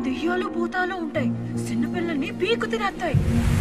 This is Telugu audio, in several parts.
దెయ్యాలు భూతాలు ఉంటాయి చిన్నపిల్లల్ని పీకు తినేస్తాయి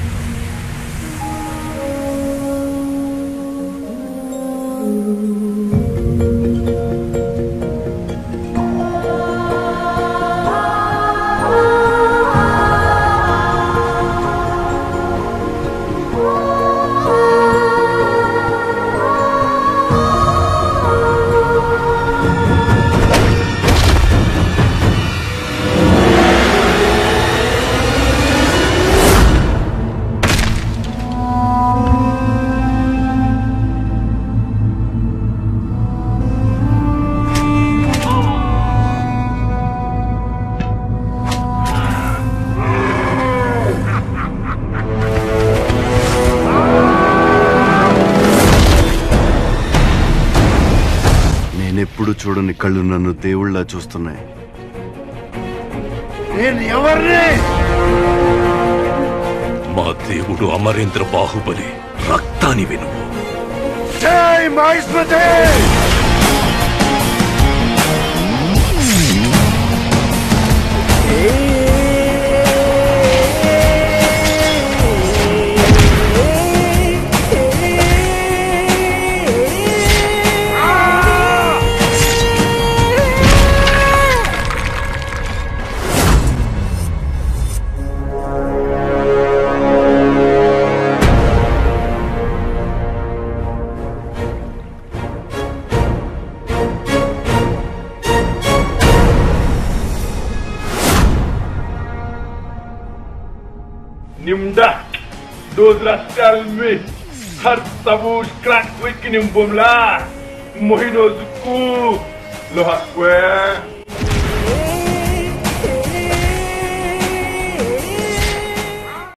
నేనెప్పుడు చూడని కళ్ళు నన్ను దేవుళ్ళ చూస్తున్నాయి నేను ఎవరిని మా దేవుడు అమరేంద్ర బాహుబలి రక్తాని వినువు జై మహేశ్వతే Nimda, Dodra Stalmi, Har Sabush Crack Wiki Nimbumla, Mohino Zuku, Loha Square,